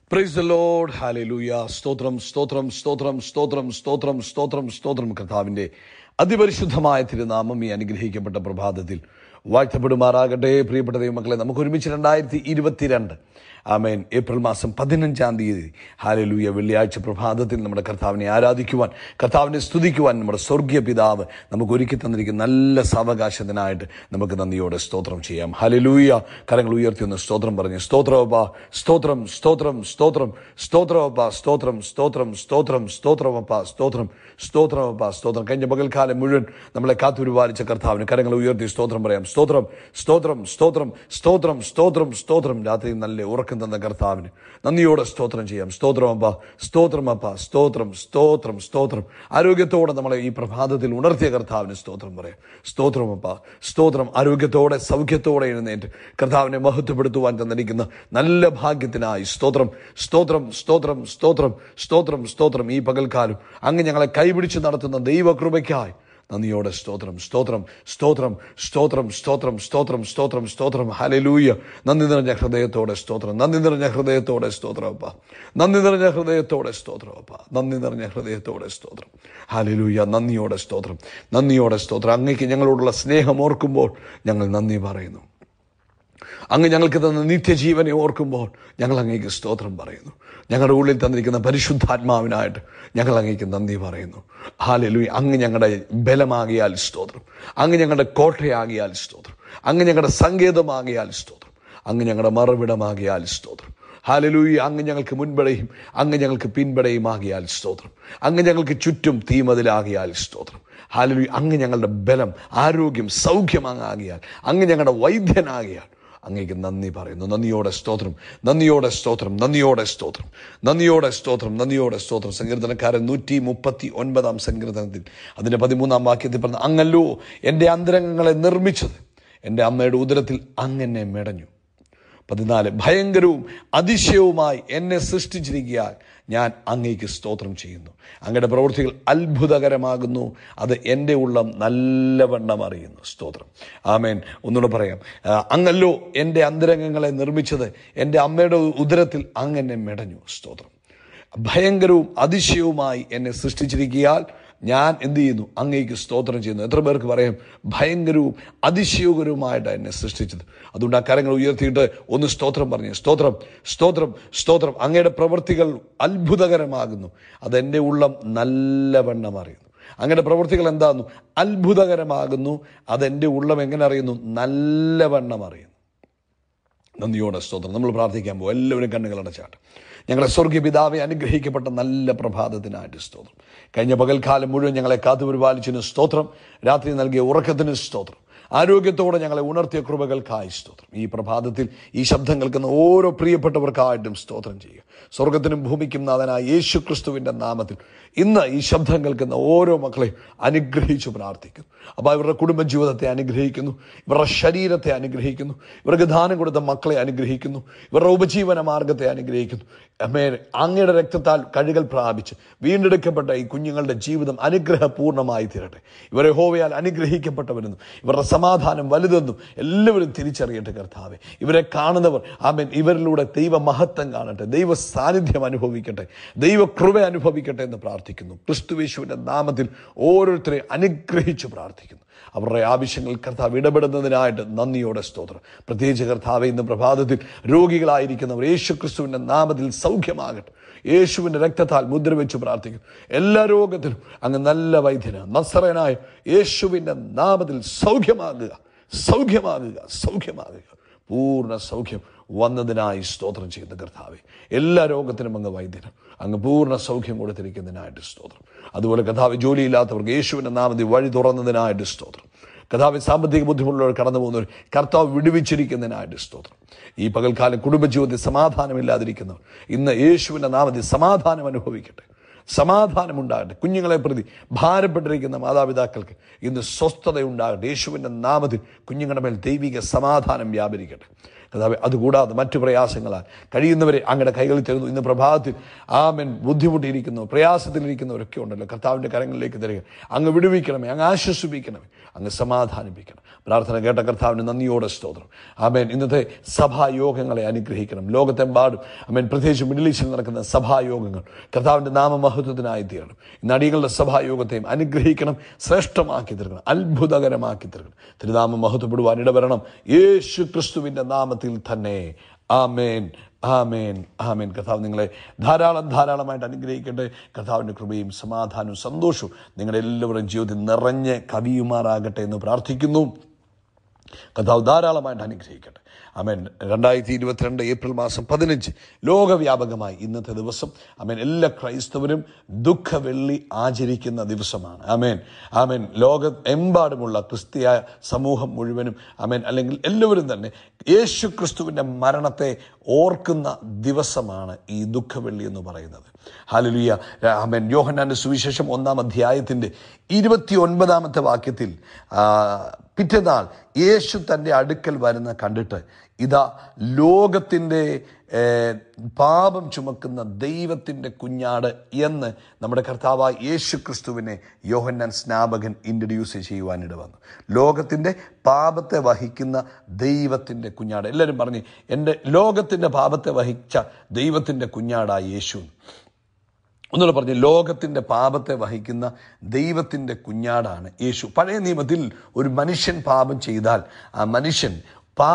praise the Lord hallelujah സ്തോത്രം സ്തോത്രം സ്തോത്രം സ്തോത്രം സ്തോത്രം സ്തോത്രം സ്തോത്രം കർത്താവിന്റെ അതിപരിശുദ്ധമായ തിരുനാമം ഈ അനുഗ്രഹിക്കപ്പെട്ട പ്രഭാതത്തിൽ വാഴ്ത്തപ്പെടുമാറാകട്ടെ പ്രിയപ്പെട്ട ദൈവമക്കളെ നമുക്ക് ഒരുമിച്ച് രണ്ടായിരത്തി ഇരുപത്തിരണ്ട് ആമേൻ ഏപ്രിൽ മാസം പതിനഞ്ചാം തീയതി ഹാലലൂയ വെള്ളിയാഴ്ച പ്രഭാതത്തിൽ നമ്മുടെ കർത്താവിനെ ആരാധിക്കുവാൻ കർത്താവിനെ സ്തുതിക്കുവാൻ നമ്മുടെ സ്വർഗീയ പിതാവ് നമുക്ക് ഒരുക്കി തന്നിരിക്കുന്ന നല്ല സാവകാശത്തിനായിട്ട് നമുക്ക് നന്ദിയോടെ സ്തോത്രം ചെയ്യാം ഹാലലൂയ കരങ്ങൾ ഉയർത്തി ഒന്ന് സ്തോത്രം പറഞ്ഞു സ്തോത്രമപ്പ സ്തോത്രം സ്തോത്രം സ്തോത്രം സ്തോത്രമപ്പ സ്തോത്രം സ്തോത്രം സ്തോത്രം സ്തോത്രമപ്പ സ്തോത്രം സ്തോത്രമപ്പ സ്തോത്രം കഴിഞ്ഞ പകൽക്കാലം മുഴുവൻ നമ്മളെ കാത്തുരുപാലിച്ച കർത്താവിന് കരങ്ങൾ ഉയർത്തി സ്തോത്രം പറയാം സ്തോത്രം സ്തോത്രം സ്തോത്രം സ്തോത്രം സ്തോത്രം സ്തോത്രം രാത്രി നല്ല ഉറക്കം തന്ന കർത്താവിന് നന്ദിയോടെ സ്തോത്രം ചെയ്യാം സ്തോത്രമപ്പ സ്തോത്രമപ്പ സ്തോത്രം സ്തോത്രം സ്തോത്രം ആരോഗ്യത്തോടെ നമ്മളെ ഈ പ്രഭാതത്തിൽ ഉണർത്തിയ കർത്താവിന് സ്തോത്രം പറയാം സ്തോത്രമപ്പ സ്തോത്രം ആരോഗ്യത്തോടെ സൗഖ്യത്തോടെ എഴുന്നേറ്റ് കർത്താവിനെ മഹത്വപ്പെടുത്തുവാൻ തന്നിരിക്കുന്ന നല്ല ഭാഗ്യത്തിനായി സ്തോത്രം സ്തോത്രം സ്തോത്രം സ്തോത്രം സ്തോത്രം സ്തോത്രം ഈ പകൽക്കാലം അങ്ങ് ഞങ്ങളെ കൈപിടിച്ച് നടത്തുന്ന ദൈവകൃപയ്ക്കായി നന്ദിയോടെ സ്തോത്രം സ്തോത്രം സ്തോത്രം സ്തോത്രം സ്തോത്രം സ്തോത്രം സ്തോത്രം സ്തോത്രം ഹലലൂയ നന്ദി നിറഞ്ഞ ഹൃദയത്തോടെ സ്തോത്രം നന്ദി നിറഞ്ഞ ഹൃദയത്തോടെ സ്തോത്രമപ്പ നന്ദി നിറഞ്ഞ ഹൃദയത്തോടെ സ്തോത്രമപ്പ നന്ദി നിറഞ്ഞ ഹൃദയത്തോടെ സ്തോത്രം ഹലലൂയ നന്ദിയോടെ സ്തോത്രം നന്ദിയോടെ സ്തോത്രം അങ്ങേക്ക് ഞങ്ങളോടുള്ള സ്നേഹം ഓർക്കുമ്പോൾ ഞങ്ങൾ നന്ദി പറയുന്നു അങ്ങ് ഞങ്ങൾക്ക് തന്ന നിത്യജീവനെ ഓർക്കുമ്പോൾ ഞങ്ങൾ അങ്ങേക്ക് സ്തോത്രം പറയുന്നു ഞങ്ങളുടെ ഉള്ളിൽ തന്നിരിക്കുന്ന പരിശുദ്ധാത്മാവിനായിട്ട് ഞങ്ങൾ അങ്ങേക്ക് നന്ദി പറയുന്നു ഹാലലു അങ്ങ് ഞങ്ങളുടെ ബലമാകിയാൽ സ്തോത്രം അങ്ങ് ഞങ്ങളുടെ കോട്ടയാകിയാൽ സ്തോത്രം അങ്ങ് ഞങ്ങളുടെ സങ്കേതമാകിയാൽ സ്തോത്രം അങ്ങ് ഞങ്ങളുടെ മറുവിടമാകിയാൽ സ്തോത്രം ഹാലലൂയി അങ്ങ് ഞങ്ങൾക്ക് മുൻപടയും അങ്ങ് ഞങ്ങൾക്ക് പിൻപടയും ആകിയാൽ സ്തോത്രം അങ്ങ് ഞങ്ങൾക്ക് ചുറ്റും തീമതിലാകിയാൽ സ്തോത്രം ഹാലലൂയി അങ്ങ് ഞങ്ങളുടെ ബലം ആരോഗ്യം സൗഖ്യമാകിയാൽ അങ്ങ് ഞങ്ങളുടെ വൈദ്യനാകിയാൽ അങ്ങേക്ക് നന്ദി പറയുന്നു നന്ദിയോടെ സ്തോത്രം നന്ദിയോടെ സ്തോത്രം നന്ദിയോടെ സ്തോത്രം നന്ദിയോടെ സ്തോത്രം നന്ദിയോടെ സ്തോത്രം സങ്കീർത്തനക്കാരൻ നൂറ്റി മുപ്പത്തി ഒൻപതാം സങ്കീർത്തനത്തിൽ അതിൻ്റെ പതിമൂന്നാം വാക്യത്തിൽ പറഞ്ഞ അങ്ങല്ലോ എൻ്റെ അന്തരംഗങ്ങളെ നിർമ്മിച്ചത് എൻ്റെ അമ്മയുടെ ഉദരത്തിൽ അങ്ങനെ മെടഞ്ഞു പതിനാല് ഭയങ്കരവും അതിശയവുമായി എന്നെ സൃഷ്ടിച്ചിരിക്കാൻ ഞാൻ അങ്ങേക്ക് സ്തോത്രം ചെയ്യുന്നു അങ്ങയുടെ പ്രവൃത്തികൾ അത്ഭുതകരമാകുന്നു അത് എൻ്റെ ഉള്ളം നല്ലവണ്ണം അറിയുന്നു സ്തോത്രം ആമേൻ ഒന്നുകൂടെ പറയാം ആ, അങ്ങല്ലോ എൻ്റെ അന്തരംഗങ്ങളെ നിർമ്മിച്ചത് എൻ്റെ അമ്മയുടെ ഉദരത്തിൽ അങ്ങനെ മെടഞ്ഞു സ്തോത്രം ഭയങ്കരവും അതിശയവുമായി എന്നെ സൃഷ്ടിച്ചിരിക്കിയാൽ ഞാൻ എന്ത് ചെയ്യുന്നു അങ്ങേക്ക് സ്തോത്രം ചെയ്യുന്നു എത്ര പേർക്ക് പറയാം ഭയങ്കരവും അതിശയകരവുമായിട്ട് എന്നെ സൃഷ്ടിച്ചത് അതുകൊണ്ട് ആ കരങ്ങൾ ഉയർത്തിയിട്ട് ഒന്ന് സ്തോത്രം പറഞ്ഞു സ്തോത്രം സ്തോത്രം സ്തോത്രം അങ്ങയുടെ പ്രവൃത്തികൾ അത്ഭുതകരമാകുന്നു അതെൻ്റെ ഉള്ളം നല്ലവണ്ണം അറിയുന്നു അങ്ങയുടെ പ്രവൃത്തികൾ എന്താകുന്നു അത്ഭുതകരമാകുന്നു അതെൻ്റെ ഉള്ളം എങ്ങനെ അറിയുന്നു നല്ലവണ്ണം അറിയുന്നു നന്ദിയോടെ സ്തോത്രം നമ്മൾ പ്രാർത്ഥിക്കാൻ പോകും എല്ലാവരും കണ്ണുകൾ അടച്ചാട്ട് ഞങ്ങളെ സ്വർഗീയ പിതാവെ അനുഗ്രഹിക്കപ്പെട്ട നല്ല പ്രഭാതത്തിനായിട്ട് സ്തോത്രം കഴിഞ്ഞ പകൽക്കാലം മുഴുവൻ ഞങ്ങളെ കാത്തുപരിപാലിച്ചതിന് സ്തോത്രം രാത്രി നൽകിയ ഉറക്കത്തിന് സ്തോത്രം ആരോഗ്യത്തോടെ ഞങ്ങളെ ഉണർത്തിയ കൃപകൾക്കായി സ്തോത്രം ഈ പ്രഭാതത്തിൽ ഈ ശബ്ദം കേൾക്കുന്ന ഓരോ പ്രിയപ്പെട്ടവർക്കായിട്ടും സ്തോത്രം ചെയ്യുക സ്വർഗത്തിനും ഭൂമിക്കും നാഥനായ യേശു ക്രിസ്തുവിൻ്റെ നാമത്തിൽ ഇന്ന് ഈ ശബ്ദം കേൾക്കുന്ന ഓരോ മക്കളെയും അനുഗ്രഹിച്ചു പ്രാർത്ഥിക്കുന്നു അപ്പോൾ ഇവരുടെ കുടുംബജീവിതത്തെ അനുഗ്രഹിക്കുന്നു ഇവരുടെ ശരീരത്തെ അനുഗ്രഹിക്കുന്നു ഇവർക്ക് ദാനം കൊടുത്ത മക്കളെ അനുഗ്രഹിക്കുന്നു ഇവരുടെ ഉപജീവന മാർഗത്തെ അനുഗ്രഹിക്കുന്നു അമ്മേ അങ്ങയുടെ രക്തത്താൽ കഴുകൽ പ്രാപിച്ച് വീണ്ടെടുക്കപ്പെട്ട ഈ കുഞ്ഞുങ്ങളുടെ ജീവിതം അനുഗ്രഹപൂർണ്ണമായി തീരട്ടെ ഇവരെ ഹോവയാൽ അനുഗ്രഹിക്കപ്പെട്ടവരെന്നും ഇവരുടെ സമാധാനം വലുതെന്നും എല്ലാവരും തിരിച്ചറിയട്ടെ കർത്താവെ ഇവരെ കാണുന്നവർ ആമേൻ ഇവരിലൂടെ ദൈവ മഹത്വം കാണട്ടെ ദൈവ സാന്നിധ്യം അനുഭവിക്കട്ടെ ദൈവ കൃപ അനുഭവിക്കട്ടെ എന്ന് പ്രാർത്ഥിക്കുന്നു ക്രിസ്തുവേശുവിൻ്റെ നാമത്തിൽ ഓരോരുത്തരെയും അനുഗ്രഹിച്ച് പ്രാർത്ഥിക്കുന്നു അവരുടെ ആവശ്യങ്ങൾ കർത്താവ് ഇടപെടുന്നതിനായിട്ട് നന്ദിയോടെ സ്തോത്രം പ്രത്യേകിച്ച് കർത്താവ് ഇന്ന് പ്രഭാതത്തിൽ രോഗികളായിരിക്കുന്നവർ യേശു ക്രിസ്തുവിൻ്റെ നാമത്തിൽ സൗഖ്യമാകട്ടെ യേശുവിൻ്റെ രക്തത്താൽ മുദ്ര വെച്ച് പ്രാർത്ഥിക്കുന്നു എല്ലാ രോഗത്തിനും അങ്ങ് നല്ല വൈദ്യന നസറനായ യേശുവിൻ്റെ നാമത്തിൽ സൗഖ്യമാകുക സൗഖ്യമാകുക സൗഖ്യമാകുക പൂർണ്ണ സൗഖ്യം വന്നതിനായി സ്തോത്രം ചെയ്യുന്ന കർത്താവെ എല്ലാ രോഗത്തിനും അങ്ങ് വൈദ്യനും അങ്ങ് പൂർണ്ണ സൗഖ്യം കൊടുത്തിരിക്കുന്നതിനായിട്ട് സ്തോത്രം അതുപോലെ കർത്താവ് ജോലിയില്ലാത്തവർക്ക് യേശുവിൻ്റെ നാമത്തിൽ വഴി തുറന്നതിനായിട്ട് സ്തോത്രം കർത്താവ് സാമ്പത്തിക ബുദ്ധിമുട്ടുള്ളവർ കടന്നു പോകുന്നവർ കർത്താവ് വിടുവിച്ചിരിക്കുന്നതിനായിട്ട് സ്തോത്രം ഈ പകൽക്കാലം കുടുംബജീവിതത്തിൽ സമാധാനമില്ലാതിരിക്കുന്നവർ ഇന്ന് യേശുവിൻ്റെ നാമത്തിൽ സമാധാനം അനുഭവിക്കട്ടെ സമാധാനമുണ്ടാകട്ടെ കുഞ്ഞുങ്ങളെ പ്രതി ഭാരപ്പെട്ടിരിക്കുന്ന മാതാപിതാക്കൾക്ക് ഇന്ന് സ്വസ്ഥതയുണ്ടാകട്ടെ യേശുവിൻ്റെ നാമത്തിൽ കുഞ്ഞുങ്ങളുടെ മേൽ ദൈവിക സമാധാനം വ്യാപരിക്കട്ടെ കഥാവെ അതുകൂടാതെ മറ്റു പ്രയാസങ്ങളാൽ കഴിയുന്നവരെ അങ്ങയുടെ കൈകളിൽ തരുന്നു ഇന്ന് പ്രഭാതത്തിൽ ആമൻ ബുദ്ധിമുട്ടിയിരിക്കുന്നു പ്രയാസത്തിലിരിക്കുന്നവരൊക്കെ ഉണ്ടല്ലോ കർത്താവിൻ്റെ കരങ്ങളിലേക്ക് തരിക അങ്ങ് വിടുവിക്കണമേ അങ്ങ് ആശ്വസിപ്പിക്കണമേ അങ്ങ് സമാധാനിപ്പിക്കണം പ്രാർത്ഥന കേട്ട കർത്താവിന് നന്ദിയോടെ സ്തോത്രം ആമേൻ ഇന്നത്തെ സഭായോഗങ്ങളെ അനുഗ്രഹിക്കണം ലോകത്തെമ്പാടും ആമേൻ പ്രത്യേകിച്ച് മിഡിൽ ഈസ്റ്റിൽ നടക്കുന്ന സഭായോഗങ്ങൾ കർത്താവിൻ്റെ നാമമഹത്വത്തിനായി തീരണം ഇന്ന് അടികളുടെ സഭായോഗത്തെയും അനുഗ്രഹിക്കണം ശ്രേഷ്ഠമാക്കി തീർക്കണം അത്ഭുതകരമാക്കി തീർക്കണം തിരുനാമം മഹത്വപ്പെടുവാൻ ഇടവരണം യേശു ക്രിസ്തുവിൻ്റെ നാമത്തിൽ തന്നെ ആമേൻ ആമേൻ ആമേൻ കർത്താവ് നിങ്ങളെ ധാരാളം ധാരാളമായിട്ട് അനുഗ്രഹിക്കട്ടെ കർത്താവിൻ്റെ കൃപയും സമാധാനവും സന്തോഷവും നിങ്ങളുടെ എല്ലാവരുടെയും ജീവിതത്തിൽ നിറഞ്ഞ് കവിയുമാറാകട്ടെ എന്ന് പ്രാർത്ഥിക്കുന്നു കർത്താവ് ധാരാളമായിട്ട് അനുഗ്രഹിക്കട്ടെ അമേൻ രണ്ടായിരത്തി ഇരുപത്തിരണ്ട് ഏപ്രിൽ മാസം പതിനഞ്ച് ലോകവ്യാപകമായി ഇന്നത്തെ ദിവസം അമേൻ എല്ലാ ക്രൈസ്തവരും ദുഃഖവെള്ളി ആചരിക്കുന്ന ദിവസമാണ് അമേൻ ആമേൻ ലോക എമ്പാടുമുള്ള ക്രിസ്തീയ സമൂഹം മുഴുവനും അമേൻ അല്ലെങ്കിൽ എല്ലാവരും തന്നെ യേശു ക്രിസ്തുവിൻ്റെ മരണത്തെ ഓർക്കുന്ന ദിവസമാണ് ഈ ദുഃഖവെള്ളി എന്ന് പറയുന്നത് ഹാലലുയ അമേൻ യോഹന്നാന്റെ സുവിശേഷം ഒന്നാം അധ്യായത്തിൻ്റെ ഇരുപത്തി ഒൻപതാമത്തെ വാക്യത്തിൽ ആ, പിറ്റേന്നാൾ യേശു തൻ്റെ അടുക്കൽ വരുന്ന കണ്ടിട്ട് ഇതാ ലോകത്തിൻ്റെ ഏർ, പാപം ചുമക്കുന്ന ദൈവത്തിൻ്റെ കുഞ്ഞാട് എന്ന് നമ്മുടെ കർത്താവായ യേശു ക്രിസ്തുവിനെ യോഹന്നാൻ സ്നാപകൻ ഇൻട്രഡ്യൂസ് ചെയ്യുവാനിട വന്നു ലോകത്തിൻ്റെ പാപത്തെ വഹിക്കുന്ന ദൈവത്തിൻ്റെ കുഞ്ഞാട് എല്ലാവരും പറഞ്ഞു എൻ്റെ ലോകത്തിൻ്റെ പാപത്തെ വഹിച്ച ദൈവത്തിൻ്റെ കുഞ്ഞാടായ യേശു ഒന്നുകൂടെ പറഞ്ഞു ലോകത്തിൻ്റെ പാപത്തെ വഹിക്കുന്ന ദൈവത്തിൻ്റെ കുഞ്ഞാടാണ് യേശു പഴയ നിയമത്തിൽ ഒരു മനുഷ്യൻ പാപം ചെയ്താൽ ആ മനുഷ്യൻ പാ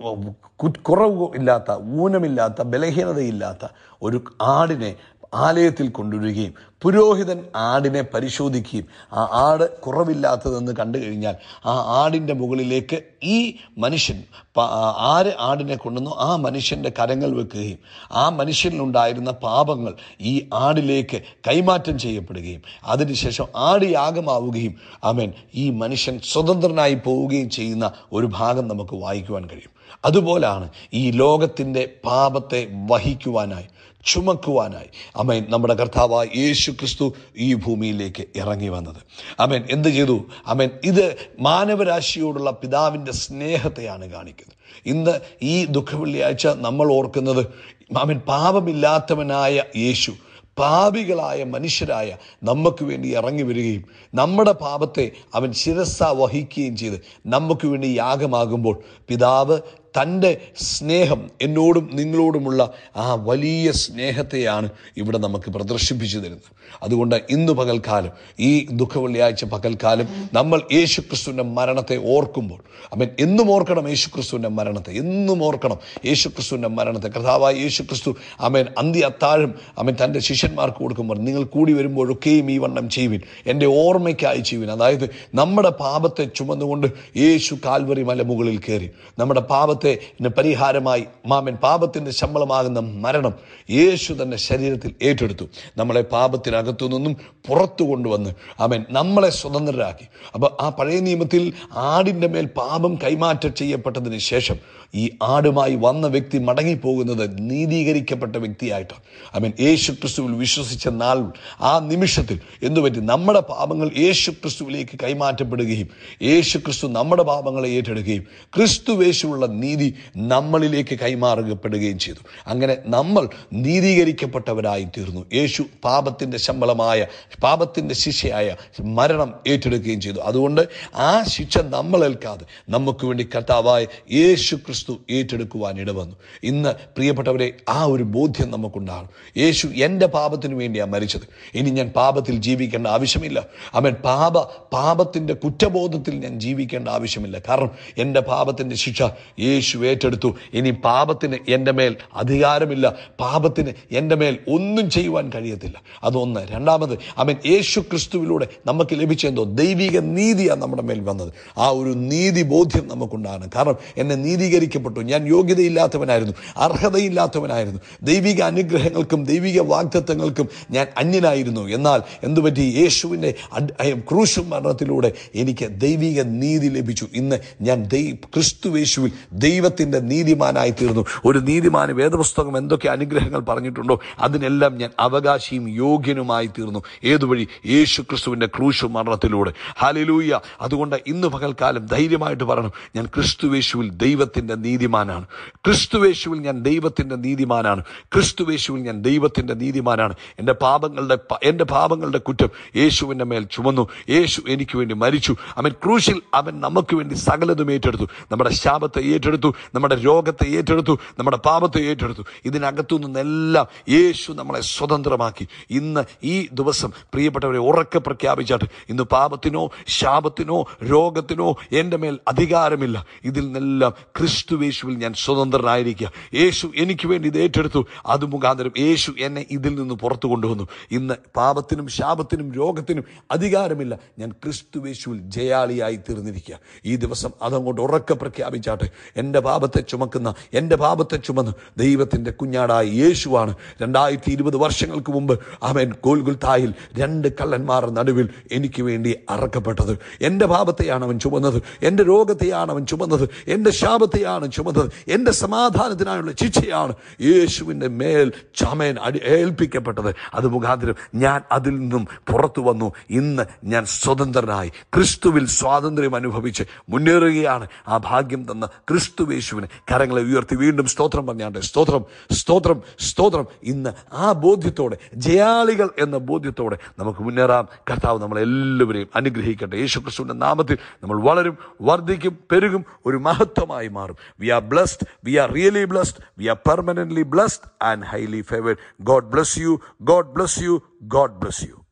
കു- കുറവ് ഇല്ലാത്ത ഊനമില്ലാത്ത ബലഹീനതയില്ലാത്ത ഒരു ആടിനെ ആലയത്തിൽ കൊണ്ടുവരികയും പുരോഹിതൻ ആടിനെ പരിശോധിക്കുകയും ആ ആട് കുറവില്ലാത്തതെന്ന് കണ്ടു കഴിഞ്ഞാൽ ആ ആടിൻ്റെ മുകളിലേക്ക് ഈ മനുഷ്യൻ പ- ആ- ആര് ആടിനെ കൊണ്ടുവന്നു ആ മനുഷ്യൻ്റെ കരങ്ങൾ വെക്കുകയും ആ മനുഷ്യനിലുണ്ടായിരുന്ന പാപങ്ങൾ ഈ ആടിലേക്ക് കൈമാറ്റം ചെയ്യപ്പെടുകയും അതിനുശേഷം ആട് യാഗമാവുകയും അവൻ ഈ മനുഷ്യൻ സ്വതന്ത്രനായി പോവുകയും ചെയ്യുന്ന ഒരു ഭാഗം നമുക്ക് വായിക്കുവാൻ കഴിയും അതുപോലാണ് ഈ ലോകത്തിൻ്റെ പാപത്തെ വഹിക്കുവാനായി ചുമക്കുവാനായി അമേൻ നമ്മുടെ കർത്താവായ യേശു ക്രിസ്തു ഈ ഭൂമിയിലേക്ക് ഇറങ്ങി വന്നത് അമേൻ എന്ത് ചെയ്തു അമേൻ ഇത് മാനവരാശിയോടുള്ള പിതാവിൻ്റെ സ്നേഹത്തെയാണ് കാണിക്കുന്നത് ഇന്ന് ഈ ദുഃഖവെള്ളിയാഴ്ച നമ്മൾ ഓർക്കുന്നത് അമേൻ പാപമില്ലാത്തവനായ യേശു പാപികളായ മനുഷ്യരായ നമുക്ക് വേണ്ടി ഇറങ്ങി വരികയും നമ്മുടെ പാപത്തെ അവൻ ശിരസ വഹിക്കുകയും ചെയ്ത് നമുക്ക് വേണ്ടി യാഗമാകുമ്പോൾ പിതാവ് തൻ്റെ സ്നേഹം എന്നോടും നിങ്ങളോടുമുള്ള ആ വലിയ സ്നേഹത്തെയാണ് ഇവിടെ നമുക്ക് പ്രദർശിപ്പിച്ചു തരുന്നത് അതുകൊണ്ട് ഇന്ന് പകൽക്കാലം ഈ ദുഃഖവെള്ളിയാഴ്ച പകൽക്കാലം നമ്മൾ യേശു ക്രിസ്തുവിൻ്റെ മരണത്തെ ഓർക്കുമ്പോൾ അവൻ എന്നും ഓർക്കണം യേശു ക്രിസ്തുവിൻ്റെ മരണത്തെ എന്നും ഓർക്കണം യേശു ക്രിസ്തുവിൻ്റെ മരണത്തെ കർത്താവായ യേശു ക്രിസ്തു അവൻ അന്ത്യ അത്താഴം അവൻ തൻ്റെ ശിഷ്യന്മാർക്ക് കൊടുക്കുമ്പോൾ നിങ്ങൾ കൂടി വരുമ്പോഴൊക്കെയും ഈ വണ്ണം ചെയ്യുവിൻ എൻ്റെ ഓർമ്മയ്ക്കായി ചെയ്യുവിൻ അതായത് നമ്മുടെ പാപത്തെ ചുമന്നുകൊണ്ട് യേശു കാൽവറി മലമുകളിൽ കയറി നമ്മുടെ പാപത്തെ പരിഹാരമായി മാമൻ പാപത്തിൻ്റെ ശമ്പളമാകുന്ന മരണം യേശു തന്നെ ശരീരത്തിൽ ഏറ്റെടുത്തു നമ്മളെ പാപത്തിനകത്തു നിന്നും പുറത്തു കൊണ്ടുവന്ന് അവൻ നമ്മളെ സ്വതന്ത്രരാക്കി അപ്പോൾ ആ പഴയ നിയമത്തിൽ ആടിൻ്റെ മേൽ പാപം കൈമാറ്റം ചെയ്യപ്പെട്ടതിന് ശേഷം ഈ ആടുമായി വന്ന വ്യക്തി മടങ്ങിപ്പോകുന്നത് നീതീകരിക്കപ്പെട്ട വ്യക്തിയായിട്ടാണ് അവൻ യേശു ക്രിസ്തുവിൽ വിശ്വസിച്ച നാൾ ആ നിമിഷത്തിൽ എന്തുപറ്റി നമ്മുടെ പാപങ്ങൾ യേശു ക്രിസ്തുവിലേക്ക് കൈമാറ്റപ്പെടുകയും യേശു ക്രിസ്തു നമ്മുടെ പാപങ്ങളെ ഏറ്റെടുക്കുകയും ക്രിസ്തു യേശുവുള്ള നീതി നമ്മളിലേക്ക് കൈമാറപ്പെടുകയും ചെയ്തു അങ്ങനെ നമ്മൾ നീതീകരിക്കപ്പെട്ടവരായി തീർന്നു യേശു പാപത്തിൻ്റെ ശമ്പളമായ പാപത്തിൻ്റെ ശിക്ഷയായ മരണം ഏറ്റെടുക്കുകയും ചെയ്തു അതുകൊണ്ട് ആ ശിക്ഷ നമ്മൾ ഏൽക്കാതെ നമുക്ക് വേണ്ടി കർത്താവായ യേശു ക്രിസ്തു ഏറ്റെടുക്കുവാൻ ഇടവന്നു ഇന്ന് പ്രിയപ്പെട്ടവരെ ആ ഒരു ബോധ്യം നമുക്കുണ്ടാകും യേശു എൻ്റെ പാപത്തിന് വേണ്ടിയാണ് മരിച്ചത് ഇനി ഞാൻ പാപത്തിൽ ജീവിക്കേണ്ട ആവശ്യമില്ല അവൻ പാപ പാപത്തിൻ്റെ കുറ്റബോധത്തിൽ ഞാൻ ജീവിക്കേണ്ട ആവശ്യമില്ല കാരണം എൻ്റെ പാപത്തിൻ്റെ ശിക്ഷ യേശു ഏറ്റെടുത്തു ഇനി പാപത്തിന് എൻ്റെ മേൽ അധികാരമില്ല പാപത്തിന് എൻ്റെ മേൽ ഒന്നും ചെയ്യുവാൻ കഴിയത്തില്ല അതൊന്ന് രണ്ടാമത് അവൻ യേശു ക്രിസ്തുവിലൂടെ നമുക്ക് ലഭിച്ചെന്തോ ദൈവിക നീതിയാണ് നമ്മുടെ മേൽ വന്നത് ആ ഒരു നീതി ബോധ്യം നമുക്കുണ്ടാകണം കാരണം എന്നെ നീതീകരിക്കപ്പെട്ടു ഞാൻ യോഗ്യതയില്ലാത്തവനായിരുന്നു അർഹതയില്ലാത്തവനായിരുന്നു ദൈവിക അനുഗ്രഹങ്ങൾക്കും ദൈവിക വാഗ്ദത്വങ്ങൾക്കും ഞാൻ അന്യനായിരുന്നു എന്നാൽ എന്തുപറ്റി യേശുവിൻ്റെ അഡ്- അയ- ക്രൂശും മരണത്തിലൂടെ എനിക്ക് ദൈവിക നീതി ലഭിച്ചു ഇന്ന് ഞാൻ ദൈ ക്രിസ്തു യേശുവിൽ ദൈവത്തിന്റെ നീതിമാനായി തീർന്നു ഒരു നീതിമാന് വേദപുസ്തകം എന്തൊക്കെ അനുഗ്രഹങ്ങൾ പറഞ്ഞിട്ടുണ്ടോ അതിനെല്ലാം ഞാൻ അവകാശിയും യോഗ്യനുമായി തീർന്നു ഏതുവഴി യേശു ക്രിസ്തുവിന്റെ ക്രൂശു മരണത്തിലൂടെ ഹാലിലൂയ അതുകൊണ്ട് ഇന്ന് പകൽക്കാലം ധൈര്യമായിട്ട് പറയണം ഞാൻ ക്രിസ്തുവേശുവിൽ ദൈവത്തിന്റെ നീതിമാനാണ് ക്രിസ്തുവേശുവിൽ ഞാൻ ദൈവത്തിന്റെ നീതിമാനാണ് ക്രിസ്തുവേശുവിൽ ഞാൻ ദൈവത്തിന്റെ നീതിമാനാണ് എൻ്റെ പാപങ്ങളുടെ പ- എൻ്റെ പാപങ്ങളുടെ കുറ്റം യേശുവിൻ്റെ മേൽ ചുമന്നു യേശു എനിക്ക് വേണ്ടി മരിച്ചു അവൻ ക്രൂശിൽ അവൻ നമുക്ക് വേണ്ടി സകലതും ഏറ്റെടുത്തു നമ്മുടെ ശാപത്തെ ഏറ്റെടുത്തു നമ്മുടെ രോഗത്തെ ഏറ്റെടുത്തു നമ്മുടെ പാപത്തെ ഏറ്റെടുത്തു ഇതിനകത്തു നിന്നെല്ലാം യേശു നമ്മളെ സ്വതന്ത്രമാക്കി ഇന്ന് ഈ ദിവസം പ്രിയപ്പെട്ടവരെ ഉറക്കെ പ്രഖ്യാപിച്ചാട്ട് ഇന്ന് പാപത്തിനോ ശാപത്തിനോ രോഗത്തിനോ എൻ്റെ മേൽ അധികാരമില്ല ഇതിൽ നിന്നെല്ലാം ക്രിസ്തുവേശുവിൽ ഞാൻ സ്വതന്ത്രനായിരിക്കുക യേശു എനിക്ക് വേണ്ടി ഇത് ഏറ്റെടുത്തു അത് മുഖാന്തരം യേശു എന്നെ ഇതിൽ നിന്ന് പുറത്തു കൊണ്ടുവന്നു ഇന്ന് പാപത്തിനും ശാപത്തിനും രോഗത്തിനും അധികാരമില്ല ഞാൻ ക്രിസ്തുവേശുവിൽ ജയാളിയായി തീർന്നിരിക്കുക ഈ ദിവസം അതങ്ങോട്ട് ഉറക്കെ പ്രഖ്യാപിച്ചാട്ടെ എൻ്റെ പാപത്തെ ചുമക്കുന്ന എൻ്റെ പാപത്തെ ചുമന്ന് ദൈവത്തിൻ്റെ കുഞ്ഞാടായ യേശുവാണ് രണ്ടായിരത്തി ഇരുപത് വർഷങ്ങൾക്ക് മുമ്പ് അവൻ ഗോൽഗുൽത്തായിൽ രണ്ട് കള്ളന്മാർ നടുവിൽ എനിക്ക് വേണ്ടി അറക്കപ്പെട്ടത് എൻ്റെ പാപത്തെയാണ് അവൻ ചുമന്നത് എൻ്റെ രോഗത്തെയാണ് അവൻ ചുമന്നത് എൻ്റെ ശാപത്തെയാണ് ചുമന്നത് എൻ്റെ സമാധാനത്തിനായുള്ള ശിക്ഷയാണ് യേശുവിൻ്റെ മേൽ ചമയൻ അടി ഏൽപ്പിക്കപ്പെട്ടത് അത് മുഖാന്തരം ഞാൻ അതിൽ നിന്നും പുറത്തു വന്നു ഇന്ന് ഞാൻ സ്വതന്ത്രനായി ക്രിസ്തുവിൽ സ്വാതന്ത്ര്യം അനുഭവിച്ച് മുന്നേറുകയാണ് ആ ഭാഗ്യം തന്ന ക്രിസ്തുവേശുവിന് കരങ്ങളെ ഉയർത്തി വീണ്ടും സ്തോത്രം പറഞ്ഞാണ്ട് സ്തോത്രം സ്തോത്രം സ്തോത്രം ഇന്ന് ആ ബോധ്യത്തോടെ ജയാളികൾ എന്ന ബോധ്യത്തോടെ നമുക്ക് മുന്നേറാം കർത്താവ് നമ്മളെല്ലാവരെയും അനുഗ്രഹിക്കട്ടെ യേശു ക്രിസ്തുവിന്റെ നാമത്തിൽ നമ്മൾ വളരും വർദ്ധിക്കും പെരുകും ഒരു മഹത്വമായി മാറും we are blessed we are really blessed we are permanently blessed and highly favoured God bless you God bless you God bless U